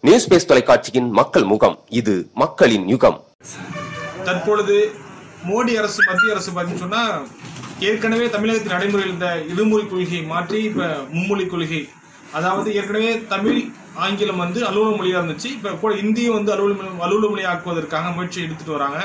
News base தொலைக்காட்சியின் மக்கள் முகம் இது மக்களின் யுகம் தற்பொழுது மோடி அரசு மத்திய அரசு பார்த்தீங்கன்னு சொன்னா ஏற்கனவே தமிழகத்தின் நடைமுறையில் இருந்த இருமொழி கொள்கையை மாற்றி இப்ப மும்மொழி கொள்கை அதாவது ஏற்கனவே தமிழ் ஆங்கிலம் வந்து அலுவல மொழியா இருந்துச்சு இப்ப கூட இந்தியும் வந்து அலுவல மொழி- அலுவல மொழி ஆக்குவதற்காக முயற்சி எடுத்துட்டு வராங்க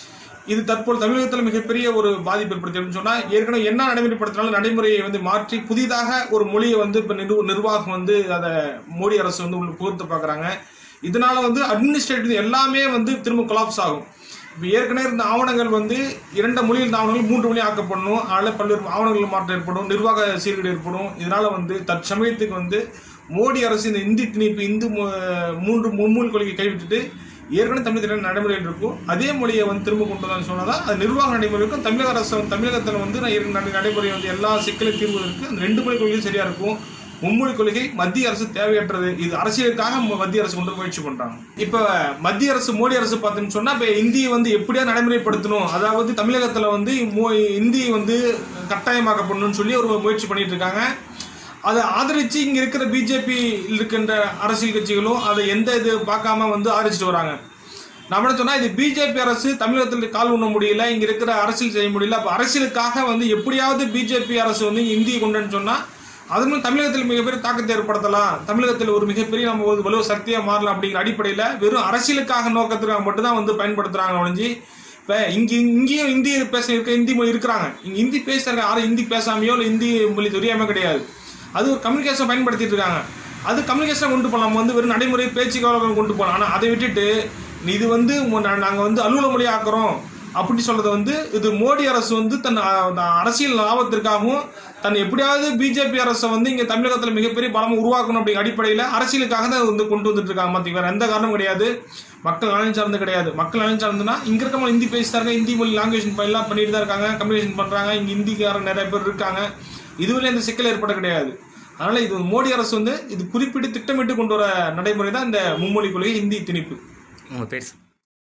இது தற்போது தமிழகத்தில் மிகப்பெரிய ஒரு பாதிப்பு ஏற்படுத்தி சொன்னா ஏற்கனவே என்ன நடைமுறைப்படுத்தினாலும் நடைமுறையை வந்து மாற்றி புதிதாக ஒரு மொழியை வந்து இப்ப நிர்வ- நிர்வாகம் வந்து அதை மோடி அரசு வந்து உள்ள புகுத்த பாக்குறாங்க இதனால வந்து அட்மினிஸ்ட்ரேட்டிவ் எல்லாமே வந்து திரும்ப கொலாப்ஸ் ஆகும் இப்போ ஏற்கனவே இருந்த ஆவணங்கள் வந்து இரண்டு மொழியில் இருந்த ஆவணங்கள் மூன்று மொழி ஆக்கப்படணும் அதனால பல்வேறு ஆவணங்கள் மாற்றம் ஏற்படும் நிர்வாக சீர்கேடு ஏற்படும் இதனால வந்து தற்சமயத்துக்கு வந்து மோடி அரசு இந்த இந்தி திணிப்பு இந்து மு- மூன்று மும்மொழி கொள்கை கைவிட்டுட்டு ஏற்கனவே தமிழகத்தில் நடைமுறையில் இருக்கும் அதே மொழியை வந்து திரும்ப கொண்டு வந்து சொன்னதான் அது நிர்வாக நடைமுறைக்கும் தமிழக அரசு வந்து- தமிழகத்தில் வந்து நான் ஏற்கனவே நடை- நடைமுறை வந்து எல்லா சிக்கலையும் தீர்வதற்கு அந்த ரெண்டு மொழி கொள்கையும் சரியா இருக்கும் மும்மொழி கொள்கை மத்திய அரசு தேவையற்றது இது அரசியலுக்காக ம- மத்திய அரசு கொண்டு முயற்சி பண்றாங்க இப்ப மத்திய அரசு மோடி அரசு பார்த்தீங்கன்னு சொன்னா இப்ப இந்தியை வந்து எப்படியா நடைமுறைப்படுத்தணும் அதாவது தமிழகத்துல வந்து மோ- இந்தி வந்து கட்டாயமாக்கப்படணும்னு சொல்லி ஒரு முயற்சி பண்ணிட்டு இருக்காங்க அதை ஆதரிச்சு இங்க இருக்கிற பிஜேபி இருக்கின்ற அரசியல் கட்சிகளும் அதை எந்த இது பார்க்காம வந்து ஆதரிச்சுட்டு வராங்க நம்ம என்ன சொன்னா இது பிஜேபி அரசு தமிழகத்தில் கால் ஊன முடியல இங்க இருக்கிற அரசியல் செய்ய முடியல அப்ப அரசியலுக்காக வந்து எப்படியாவது பிஜேபி அரசு வந்து இங்க இந்தியை கொண்டுன்னு சொன்னா அதன் மூலம் தமிழகத்தில் மிகப்பெரிய தாக்கத்தை ஏற்படுத்தலாம் தமிழகத்தில் ஒரு மிகப்பெரிய நம்ம ஒரு வலுவ சக்தியா மாறலாம் அப்படிங்கிற அடிப்படையில வெறும் அரசியலுக்காக நோக்கத்துக்காக மட்டும்தான் வந்து பயன்படுத்துறாங்க ஒழிஞ்சு இப்ப இங்க இங்கேயும் இந்தி பேச இருக்க இந்தி மொழி இருக்கிறாங்க இங்க இந்தி பேசுறாங்க யாரும் இந்தி பேசாமையோ இல்லை இந்தி மொழி தெரியாம கிடையாது அது ஒரு கம்யூனிகேஷன் பயன்படுத்திட்டு இருக்காங்க அது கம்யூனிகேஷன் கொண்டு போகலாம் நம்ம வந்து வெறும் நடைமுறை பேச்சு கவலை கொண்டு போகலாம் ஆனால் அதை விட்டுட்டு இது வந்து நாங்கள் வந்து அலுவல மொழி ஆக்குறோம் அப்படி சொல்றது வந்து இது மோடி அரசு வந்து தன் அஹ், தன் அரசியல் லாபத்திற்காகவும் தன் எப்படியாவது பிஜேபி அரசை வந்து இங்க தமிழகத்தில் மிகப்பெரிய பலம் உருவாக்கணும் அப்படிங்கிற அடிப்படையில் அரசியலுக்காக தான் இது வந்து கொண்டு வந்துட்டு இருக்காங்க மத்திய வேற எந்த காரணமும் கிடையாது மக்கள் நலன் சார்ந்து கிடையாது மக்கள் நலன் சார்ந்துனா இங்க இருக்கவங்க ஹிந்தி பேசுறாங்க ஹிந்தி மொழி லாங்குவேஜ் எல்லாம் பண்ணிட்டு தான் இருக்காங்க கம்யூனிகேஷன் பண்றாங்க இங்க ஹிந்திக்காரங்க நிறைய பேர் இருக்காங்க இதுவரை இந்த சிக்கல் ஏற்பட கிடையாது அதனால இது மோடி அரசு வந்து இது குறிப்பிட்டு திட்டமிட்டு கொண்டு வர நடைமுறை தான் இந்த மும்மொழி கொள்கை ஹிந்தி திணிப்பு உங்கள் பேர் சார்.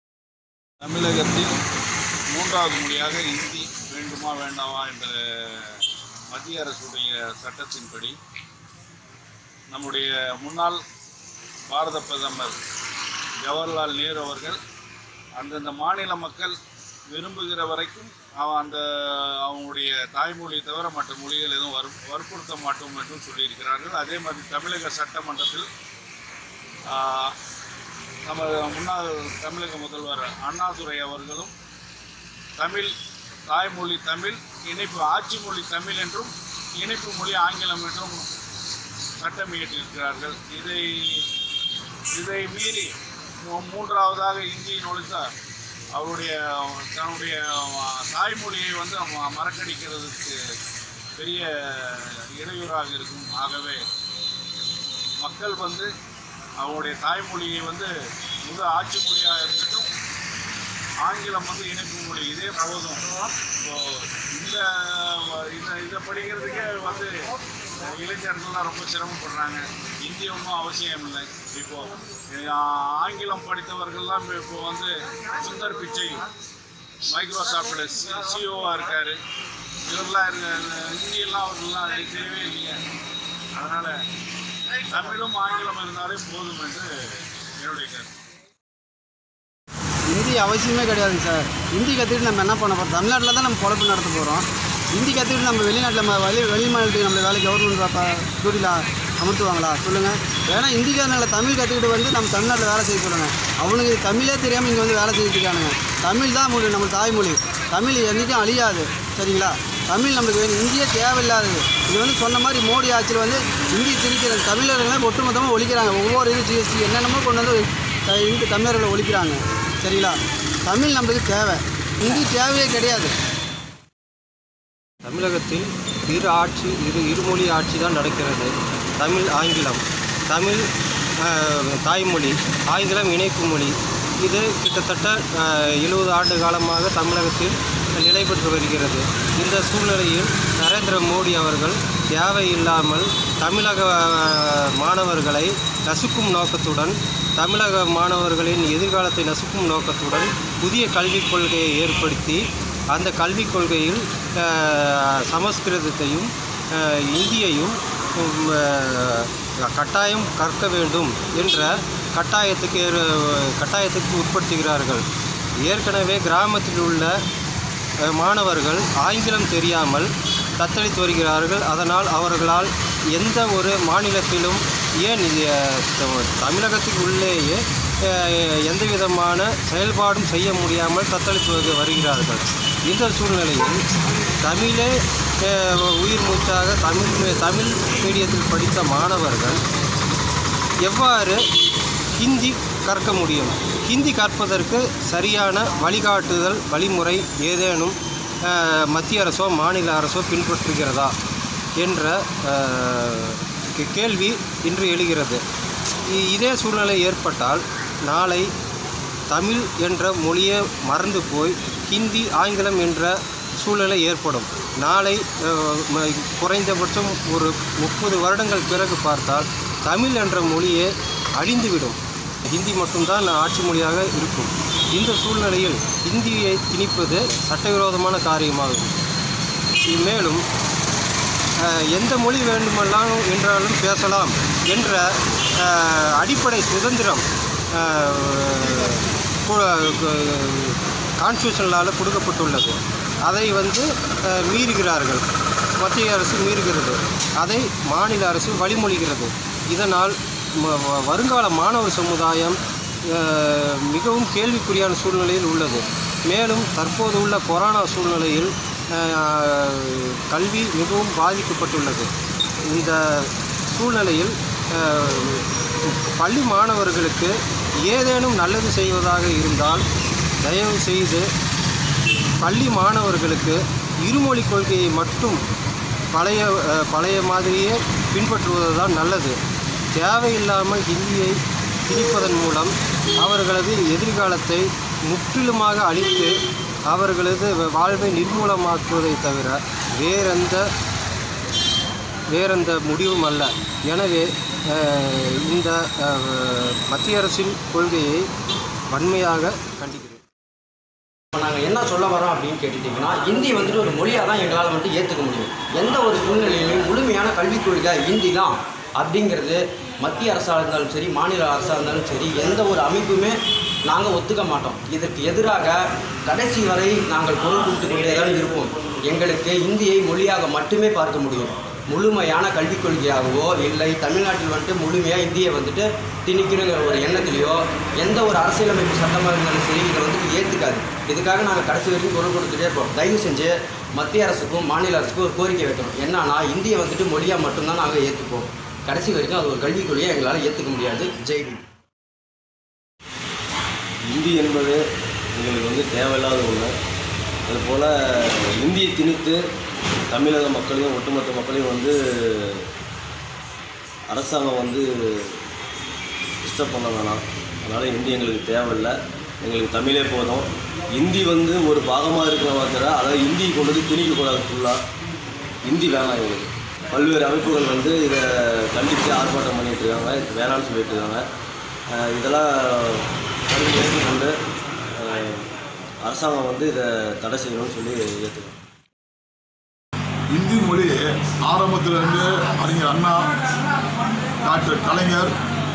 தமிழகத்தில் மூன்றாவது மொழியாக இந்தி வேண்டுமா வேண்டாமா என்ற மத்திய அரசுடைய சட்டத்தின்படி நம்முடைய முன்னாள் பாரத பிரதமர் ஜவஹர்லால் நேரு அவர்கள் அந்தந்த மாநில மக்கள் விரும்புகிற வரைக்கும் அவன் அந்த அவங்களுடைய தாய்மொழி தவிர மற்ற மொழிகள் எதுவும் வற்பு வற்புறுத்த மாட்டோம் என்றும் சொல்லியிருக்கிறார்கள் அதே மாதிரி தமிழக சட்டமன்றத்தில் ஆஹ், நமது முன்னாள் தமிழக முதல்வர் அண்ணாதுரை அவர்களும் தமிழ் தாய்மொழி தமிழ் இணைப்பு ஆட்சி மொழி தமிழ் என்றும் இணைப்பு மொழி ஆங்கிலம் என்றும் சட்டம் இயற்றியிருக்கிறார்கள் இதை இதை மீறி மூ- மூன்றாவதாக இந்தியை நுழைத்தார் அவருடைய தன்னுடைய தாய்மொழியை வந்து ம- மறக்கடிக்கிறதுக்கு பெரிய இடையூறாக இருக்கும் ஆகவே மக்கள் வந்து அவங்களுடைய தாய்மொழியை வந்து முத ஆட்சி மொழியாக இருக்கட்டும் ஆங்கிலம் வந்து இணைப்பு மொழி இதே போதும் இப்போ இந்த இந்த இதை படிக்கிறதுக்கே வந்து இளைஞர்கள்லாம் ரொம்ப சிரமப்படுறாங்க இந்தி ஒன்றும் அவசியம் இல்லை இப்போ அஹ், ஆங்கிலம் படித்தவர்கள்லாம் இப்போ வந்து சுந்தர் பிச்சை மைக்ரோசாஃப்டில் சி சிஓவாக இருக்கார் இவரெல்லாம் இருக்க இந்தியெல்லாம் அவர்கள்லாம் தெரியவே இல்லைங்க அதனால் தமிழும் ஆங்கிலம் இருந்தாலே போதும் என்று என்னுடைய கருத்து ஹிந்தி அவசியமே கிடையாதுங்க சார் ஹிந்தி கற்றுக்கிட்டு நம்ம என்ன பண்ண போகிறோம் தமிழ்நாட்டில் தான் நம்ம பொழப்பு நடத்த போகிறோம் ஹிந்தி கற்றுக்கிட்டு நம்ம வெளிநாட்டில் நம்ம வெளி வெளி மாநிலத்துக்கு நம்மளை வேலை கவர்மெண்ட் டூட்டியில் அமர்த்துவாங்களா சொல்லுங்கள் ஏன்னா ஹிந்திக்காரங்களை தமிழ் கற்றுக்கிட்டு வந்து நம்ம தமிழ்நாட்டில் வேலை செய்ய சொல்லுங்கள் அவனுக்கு தமிழே தெரியாமல் இங்கே வந்து வேலை செஞ்சுட்டு இருக்கானுங்க தமிழ் தான் மொழி நம்ம தாய்மொழி தமிழ் என்றைக்கும் அழியாது சரிங்களா தமிழ் நம்மளுக்கு வேணும் இந்தியே தேவையில்லாதது இது வந்து சொன்ன மாதிரி மோடி ஆட்சியில் வந்து இந்தி திணிக்கிற தமிழர்களை ஒட்டுமொத்தமாக ஒழிக்கிறாங்க ஒவ்வொரு இது ஜிஎஸ்டி என்னென்னமோ கொண்டு வந்து த- இந்து தமிழர்களை ஒழிக்கிறாங்க சரிங்களா தமிழ் நம்மளுக்கு தேவை இந்தி தேவையே கிடையாது தமிழகத்தில் இரு ஆட்சி இரு இருமொழி ஆட்சி தான் நடக்கிறது தமிழ் ஆங்கிலம் தமிழ் ஆஹ், தாய்மொழி ஆங்கிலம் இணைப்பு மொழி இது கிட்டத்தட்ட எழுபது ஆண்டு காலமாக தமிழகத்தில் நிலை பெற்று வருகிறது இந்த சூழ்நிலையில் நரேந்திர மோடி அவர்கள் தேவையில்லாமல் தமிழக ஆஹ், மாணவர்களை நசுக்கும் நோக்கத்துடன் தமிழக மாணவர்களின் எதிர்காலத்தை நசுக்கும் நோக்கத்துடன் புதிய கல்விக் கொள்கையை ஏற்படுத்தி அந்த கல்விக் கொள்கையில் அஹ், சமஸ்கிருதத்தையும் அஹ், இந்தியையும் உம், அஹ், கட்டாயம் கற்க வேண்டும் என்ற கட்டாயத்துக்கு ஏறு- கட்டாயத்துக்கு உட்படுத்துகிறார்கள் ஏற்கனவே கிராமத்தில் உள்ள அஹ், மாணவர்கள் ஆங்கிலம் தெரியாமல் தத்தளித்து வருகிறார்கள் அதனால் அவர்களால் எந்த ஒரு மாநிலத்திலும் ஏன் இது, அஹ், த- தமிழகத்துக்கு உள்ளேயே அஹ், எந்த விதமான செயல்பாடும் செய்ய முடியாமல் தத்தளித்து வரு- வருகிறார்கள் இந்த சூழ்நிலையில் தமிழே அஹ், உயிர் மூச்சாக தமிழ் மீ- தமிழ் மீடியத்தில் படித்த மாணவர்கள் எவ்வாறு ஹிந்தி கற்க முடியும் ஹிந்தி கற்பதற்கு சரியான வழிகாட்டுதல் வழிமுறை ஏதேனும் அஹ், மத்திய அரசோ மாநில அரசோ பின்பற்றுகிறதா என்ற அஹ், கே- கேள்வி இன்று எழுகிறது இ- இதே சூழ்நிலை ஏற்பட்டால் நாளை தமிழ் என்ற மொழியே மறந்து போய் ஹிந்தி ஆங்கிலம் என்ற சூழ்நிலை ஏற்படும் நாளை அஹ், ம- குறைந்தபட்சம் ஒரு முப்பது வருடங்கள் பிறகு பார்த்தால் தமிழ் என்ற மொழியே அழிந்துவிடும் ஹிந்தி மட்டும்தான் ஆட்சி மொழியாக இருக்கும் இந்த சூழ்நிலையில் ஹிந்தியை திணிப்பது சட்டவிரோதமான காரியமாகும் மேலும் அஹ், எந்த மொழி வேண்டுமெல்லாம் என்றாலும் பேசலாம் என்ற அஹ், அடிப்படை சுதந்திரம் கான்ஸ்டியூஷனால் கொடுக்கப்பட்டுள்ளது அதை வந்து அஹ், மீறுகிறார்கள் மத்திய அரசு மீறுகிறது அதை மாநில அரசு வழிமொழிகிறது இதனால் ம- வ- வருங்கால மாணவர் சமுதாயம் அஹ், மிகவும் கேள்விக்குறியான சூழ்நிலையில் உள்ளது மேலும் தற்போது உள்ள கொரோனா சூழ்நிலையில் அஹ், கல்வி மிகவும் பாதிக்கப்பட்டுள்ளது இந்த சூழ்நிலையில் அஹ், பள்ளி மாணவர்களுக்கு ஏதேனும் நல்லது செய்வதாக இருந்தால் தயவு செய்து பள்ளி மாணவர்களுக்கு இருமொழி கொள்கையை மட்டும் பழைய அஹ், பழைய மாதிரியே பின்பற்றுவது தான் நல்லது தேவையில்லாமல் ஹிந்தியை திணிப்பதன் மூலம் அவர்களது எதிர்காலத்தை முற்றிலுமாக அழித்து அவர்களது வாழ்வை நிர்மூலமாக்குவதை தவிர வேறெந்த வேறெந்த முடிவும் அல்ல எனவே அஹ், இந்த அஹ், மத்திய அரசின் கொள்கையை வன்மையாக கண்டிக்கிறேன் இப்போ நாங்கள் என்ன சொல்ல வரோம் அப்படின்னு கேட்டுட்டிங்கன்னா இந்தி வந்துட்டு ஒரு மொழியாக தான் எங்களால் வந்துட்டு ஏற்றுக்க முடியும் எந்த ஒரு சூழ்நிலையிலும் முழுமையான கல்விக் கொள்கை இந்தி தான் அப்படிங்கிறது மத்திய அரசாக இருந்தாலும் சரி மாநில அரசாக இருந்தாலும் சரி எந்த ஒரு அமைப்புமே நாங்கள் ஒத்துக்க மாட்டோம் இதற்கு எதிராக கடைசி வரை நாங்கள் குரல் கொடுத்து கொண்டே தான் இருப்போம் எங்களுக்கு இந்தியை மொழியாக மட்டுமே பார்க்க முடியும் முழுமையான கல்விக் கொள்கையாகவோ இல்லை தமிழ்நாட்டில் வந்துட்டு முழுமையாக இந்தியை வந்துட்டு திணிக்கணுங்கிற ஒரு எண்ணத்திலையோ எந்த ஒரு அரசியலமைப்பு சட்டமாக இருந்தாலும் சரி இதை வந்துட்டு ஏற்றுக்காது இதுக்காக நாங்கள் கடைசி வரைக்கும் குரல் கொடுத்துட்டே இருப்போம் தயவு செஞ்சு மத்திய அரசுக்கும் மாநில அரசுக்கும் ஒரு கோரிக்கை வைக்கணும் என்னன்னா இந்தியை வந்துட்டு மொழியாக மட்டும்தான் நாங்கள் ஏற்றுப்போம் கடைசி வரைக்கும் அது ஒரு கல்விக் கொள்கையை எங்களால் ஏற்றுக்க முடியாது ஜெய்பி இந்தி என்பது எங்களுக்கு வந்து தேவையில்லாத ஒன்று அதுபோல் இந்தியை திணித்து தமிழக மக்களையும் ஒட்டுமொத்த மக்களையும் வந்து அரசாங்கம் வந்து டிஸ்டர்ப் பண்ண வேணாம் அதனால் ஹிந்தி எங்களுக்கு தேவையில்லை எங்களுக்கு தமிழே போதும் ஹிந்தி வந்து ஒரு பாகமாக இருக்கிற மாதிரி அதை ஹிந்தி கொண்டு வந்து திணிக்கக்கூடாது ஃபுல்லாக ஹிந்தி வேணாம் எங்களுக்கு பல்வேறு அமைப்புகள் வந்து இதை கண்டித்து ஆர்ப்பாட்டம் பண்ணிட்டு இருக்காங்க இது வேணாம்னு சொல்லிட்டு இருக்காங்க அஹ் இதெல்லாம் கருத்து ஏற்றுக்கொண்டு அஹ் அரசாங்கம் வந்து இதை தடை செய்யணும்னு சொல்லி ஏற்றுக்கோங்க இந்தி மொழி ஆரம்பத்திலிருந்து அறிஞர் அண்ணா டாக்டர் கலைஞர்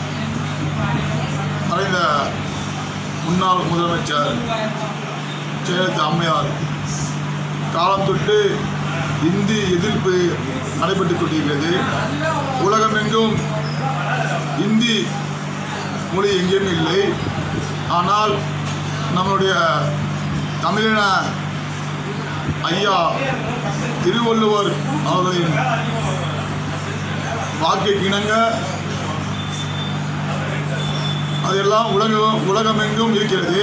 மறைந்த முன்னாள் முதலமைச்சர் ஜெயலலிதா அம்மையார் காலம் தொட்டு இந்தி எதிர்ப்பு நடைபெற்றுக் கொண்டிருக்கிறது உலகமெங்கும் இந்தி மொழி எங்கேயும் இல்லை ஆனால் நம்முடைய தமிழின ஐயா திருவள்ளுவர் அவர்களின் வாக்கு இணங்க அதெல்லாம் உலகம் உலகமெங்கும் இருக்கிறது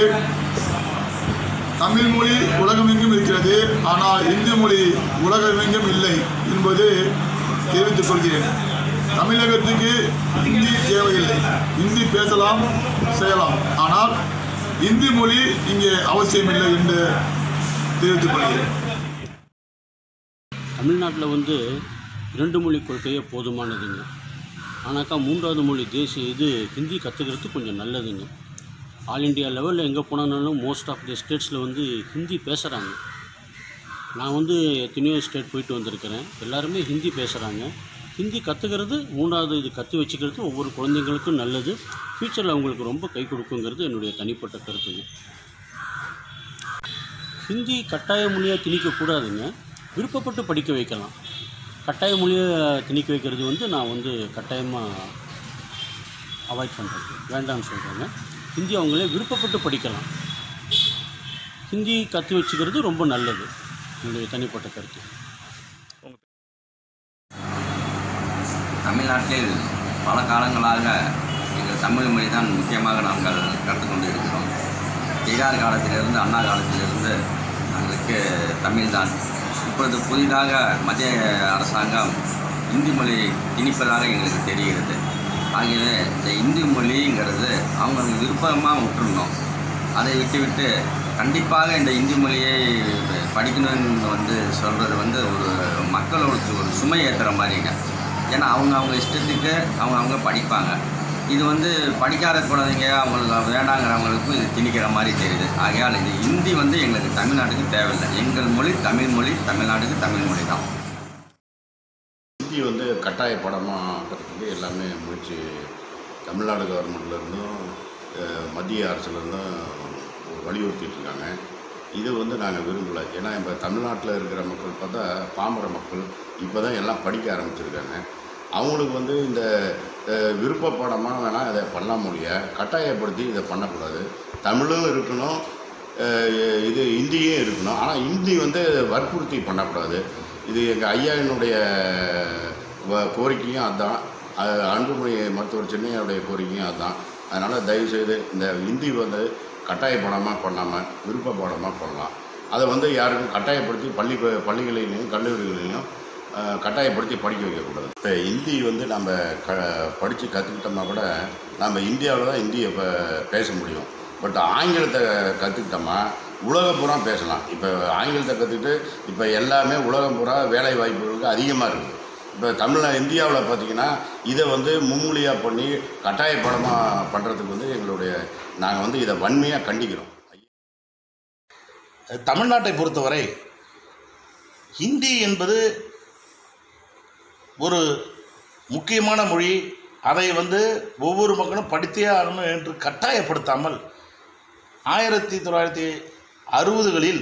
தமிழ் மொழி உலகமெங்கும் இருக்கிறது ஆனால் இந்தி மொழி உலகமெங்கும் இல்லை என்பது தெரிவித்துக் கொள்கிறேன் தமிழகத்துக்கு இந்தி தேவையில்லை இந்தி பேசலாம் செய்யலாம் ஆனால் இந்தி மொழி இங்கே அவசியமில்லை என்று தெரிவித்துக் கொள்கிறேன் தமிழ்நாட்டில் வந்து இரண்டு மொழி கொள்கையே போதுமானதுங்க ஆனாக்கா மூன்றாவது மொழி தேசிய இது ஹிந்தி கற்றுக்கிறது கொஞ்சம் நல்லதுங்க ஆல் இண்டியா லெவலில் எங்கே போனாலும் மோஸ்ட் ஆஃப் தி ஸ்டேட்ஸில் வந்து ஹிந்தி பேசுகிறாங்க நான் வந்து எத்தனையோ ஸ்டேட் போயிட்டு வந்திருக்கிறேன் எல்லாருமே ஹிந்தி பேசுகிறாங்க ஹிந்தி கற்றுக்கிறது மூணாவது இது கற்று வச்சுக்கிறது ஒவ்வொரு குழந்தைங்களுக்கும் நல்லது ஃப்யூச்சரில் அவங்களுக்கு ரொம்ப கை கொடுக்குங்கிறது என்னுடைய தனிப்பட்ட கருத்துங்க ஹிந்தி கட்டாய மொழியாக திணிக்கக்கூடாதுங்க விருப்பப்பட்டு படிக்க வைக்கலாம் கட்டாய மொழியாக திணிக்க வைக்கிறது வந்து நான் வந்து கட்டாயமாக அவாய்ட் பண்ணுறது வேண்டாம்னு சொல்கிறேங்க ஹிந்தி அவங்களே விருப்பப்பட்டு படிக்கலாம் ஹிந்தி கற்று வச்சுக்கிறது ரொம்ப நல்லது என்னுடைய தனிப்பட்ட கருத்து தமிழ்நாட்டில் பல காலங்களாக எங்கள் தமிழ் மொழி தான் முக்கியமாக நாங்கள் கற்றுக்கொண்டு இருக்கிறோம் பெரியார் காலத்திலிருந்து அண்ணா காலத்திலிருந்து எங்களுக்கு தமிழ் தான் இப்பொழுது புதிதாக மத்திய அரசாங்கம் இந்தி மொழி திணிப்பதாக எங்களுக்கு தெரிகிறது ஆகவே இந்த இந்தி மொழிங்கிறது அவங்களுக்கு விருப்பமாக விட்டுருந்தோம் அதை விட்டுவிட்டு கண்டிப்பாக இந்த இந்தி மொழியை படிக்கணும்னு வந்து சொல்கிறது வந்து ஒரு மக்களுக்கு ஒரு சுமை ஏற்றுற மாதிரிங்க ஏன்னா அவங்க அவங்க இஷ்டத்துக்கு அவங்க அவங்க படிப்பாங்க இது வந்து படிக்காத குழந்தைங்க அவங்களுக்கு வேண்டாங்கிறவங்களுக்கும் இது திணிக்கிற மாதிரி தெரியுது ஆகையால் இது ஹிந்தி வந்து எங்களுக்கு தமிழ்நாட்டுக்கு தேவையில்லை எங்கள் மொழி தமிழ் மொழி தமிழ்நாட்டுக்கு தமிழ் மொழி தான் ஹிந்தி வந்து கட்டாய படமாக்கிறதுக்கு எல்லாமே முயற்சி தமிழ்நாடு கவர்மெண்ட்லேருந்தும் மத்திய அரசுலேருந்தும் வலியுறுத்திட்டு இருக்காங்க இது வந்து நாங்கள் விரும்பலை ஏன்னா இப்போ தமிழ்நாட்டில் இருக்கிற மக்கள் பார்த்தா பாமர மக்கள் இப்போ தான் எல்லாம் படிக்க ஆரம்பிச்சிருக்காங்க அவங்களுக்கு வந்து இந்த அஹ், விருப்ப படமாக வேணால் இதை பண்ண முடிய கட்டாயப்படுத்தி இதை பண்ணக்கூடாது தமிழும் இருக்கணும் அஹ், இது ஹிந்தியும் இருக்கணும் ஆனால் ஹிந்தி வந்து வற்புறுத்தி பண்ணக்கூடாது இது எங்கள் ஐயாவினுடைய வ- கோரிக்கையும் அதுதான் அஹ், அன்புமணி மருத்துவர் சென்னையோடைய கோரிக்கையும் அதுதான் அதனால் தயவுசெய்து இந்த ஹிந்தி வந்து கட்டாய படமாக பண்ணாமல் விருப்ப படமாக பண்ணலாம் அதை வந்து யாருக்கும் கட்டாயப்படுத்தி பள்ளி பள்ளிகளிலையும் கல்லூரிகளிலையும் அஹ், கட்டாயப்படுத்தி படிக்க வைக்கக்கூடாது இப்போ ஹிந்தி வந்து நம்ம க படித்து கற்றுக்கிட்டோம்னா கூட நம்ம இந்தியாவில் தான் ஹிந்தியை இப்போ பேச முடியும் பட் ஆங்கிலத்தை கற்றுக்கிட்டோமா உலகம் பூரா பேசலாம் இப்போ ஆங்கிலத்தை கற்றுக்கிட்டு இப்போ எல்லாமே உலகம் பூரா வேலை வாய்ப்புகளுக்கு அதிகமாக இருக்குது இப்போ தமிழ்நா இந்தியாவில் பார்த்தீங்கன்னா இதை வந்து மும்மொழியாக பண்ணி கட்டாய படமாக பண்ணுறதுக்கு வந்து எங்களுடைய நாங்கள் வந்து இதை வன்மையாக கண்டிக்கிறோம் தமிழ்நாட்டை பொறுத்தவரை ஹிந்தி என்பது ஒரு முக்கியமான மொழி அதை வந்து ஒவ்வொரு மக்களும் படித்தே ஆகணும் என்று கட்டாயப்படுத்தாமல் ஆயிரத்தி தொள்ளாயிரத்தி அறுபதுகளில்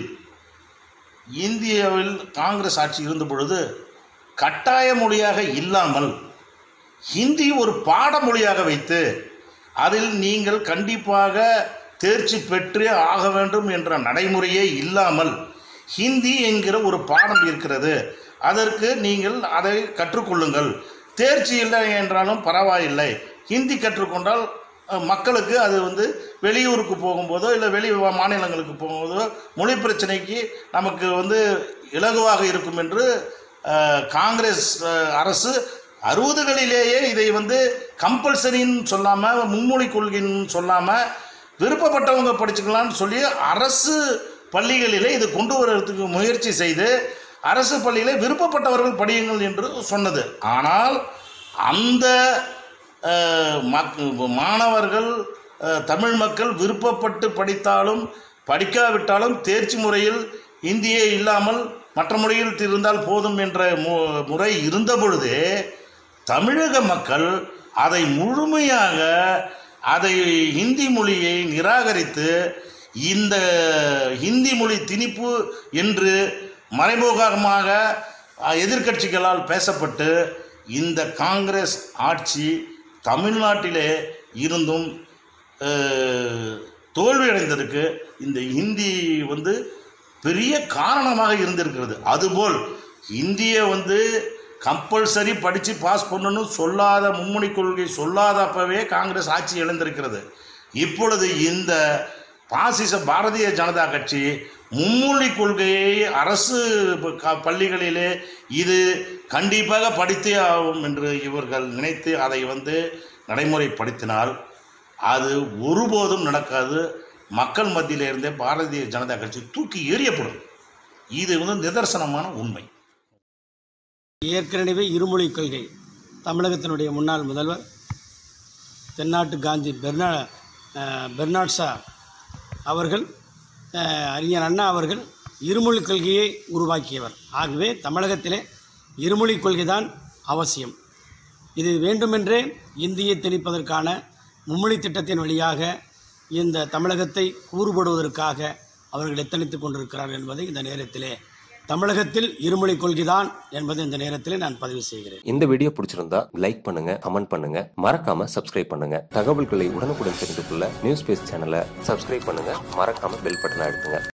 இந்தியாவில் காங்கிரஸ் ஆட்சி இருந்த பொழுது கட்டாய மொழியாக இல்லாமல் ஹிந்தி ஒரு பாடமொழியாக வைத்து அதில் நீங்கள் கண்டிப்பாக தேர்ச்சி பெற்றே ஆக வேண்டும் என்ற நடைமுறையே இல்லாமல் ஹிந்தி என்கிற ஒரு பாடம் இருக்கிறது அதற்கு நீங்கள் அதை கற்றுக்கொள்ளுங்கள் தேர்ச்சி இல்லை என்றாலும் பரவாயில்லை ஹிந்தி கற்றுக்கொண்டால் அஹ், மக்களுக்கு அது வந்து வெளியூருக்கு போகும்போதோ இல்லை வெளி மாநிலங்களுக்கு போகும்போதோ மொழி பிரச்சனைக்கு நமக்கு வந்து இலகுவாக இருக்கும் என்று அஹ், காங்கிரஸ் அஹ், அரசு அறுபதுகளிலேயே இதை வந்து கம்பல்சரின்னு சொல்லாமல் மும்மொழி கொள்கைன்னு சொல்லாமல் விருப்பப்பட்டவங்க படிச்சுக்கலாம்னு சொல்லி அரசு பள்ளிகளிலே இது கொண்டு வர்றதுக்கு முயற்சி செய்து அரசு பள்ளியிலே விருப்பப்பட்டவர்கள் படியுங்கள் என்று சொன்னது ஆனால் அந்த அஹ், மக் மாணவர்கள் அஹ், தமிழ் மக்கள் விருப்பப்பட்டு படித்தாலும் படிக்காவிட்டாலும் தேர்ச்சி முறையில் இந்தியே இல்லாமல் மற்ற மொழியில் இருந்தால் போதும் என்ற மு- முறை இருந்த பொழுதே தமிழக மக்கள் அதை முழுமையாக அதை ஹிந்தி மொழியை நிராகரித்து இந்த ஹிந்தி மொழி திணிப்பு என்று மறைமுகமாக அஹ், எதிர்க்கட்சிகளால் பேசப்பட்டு இந்த காங்கிரஸ் ஆட்சி தமிழ்நாட்டிலே இருந்தும் அஹ், தோல்வியடைந்ததற்கு இந்த ஹிந்தி வந்து பெரிய காரணமாக இருந்திருக்கிறது அதுபோல் இந்திய வந்து கம்பல்சரி படித்து பாஸ் பண்ணணும் சொல்லாத மும்மொழி கொள்கை சொல்லாதப்பவே காங்கிரஸ் ஆட்சி இழந்திருக்கிறது இப்பொழுது இந்த பாசிச பாரதிய ஜனதா கட்சி மும்மொழி கொள்கையை அரசு க- பள்ளிகளிலே இது கண்டிப்பாக படித்தே ஆகும் என்று இவர்கள் நினைத்து அதை வந்து நடைமுறைப்படுத்தினால் அது ஒருபோதும் நடக்காது மக்கள் மத்தியில இருந்தே பாரதிய ஜனதா கட்சி தூக்கி எறியப்படும் இது வந்து நிதர்சனமான உண்மை ஏற்கனவே இருமொழி கொள்கை தமிழகத்தினுடைய முன்னாள் முதல்வர் தென்னாட்டு காந்தி பெர்னா அஹ், பெர்னாட் ஷா அவர்கள் அஹ், அறிஞர் அண்ணா அவர்கள் இருமொழி கொள்கையை உருவாக்கியவர் ஆகவே தமிழகத்திலே இருமொழி கொள்கை தான் அவசியம் இது வேண்டுமென்றே இந்தியை திணிப்பதற்கான மும்மொழி திட்டத்தின் வழியாக இந்த தமிழகத்தை கூறுபடுவதற்காக அவர்கள் எத்தனித்துக் கொண்டிருக்கிறார்கள் என்பதை இந்த நேரத்திலே தமிழகத்தில் இருமொழி கொள்கைதான் என்பதை இந்த நேரத்திலே நான் பதிவு செய்கிறேன் இந்த வீடியோ பிடிச்சிருந்தா லைக் பண்ணுங்க கமெண்ட் பண்ணுங்க மறக்காம சப்ஸ்கிரைப் பண்ணுங்க தகவல்களை உடனுக்குடன் தெரிந்து கொள்ள நியூஸ் பேஸ் சேனலை சப்ஸ்கிரைப் பண்ணுங்க மறக்காம பெல் பட்டனை அழுத்துங்க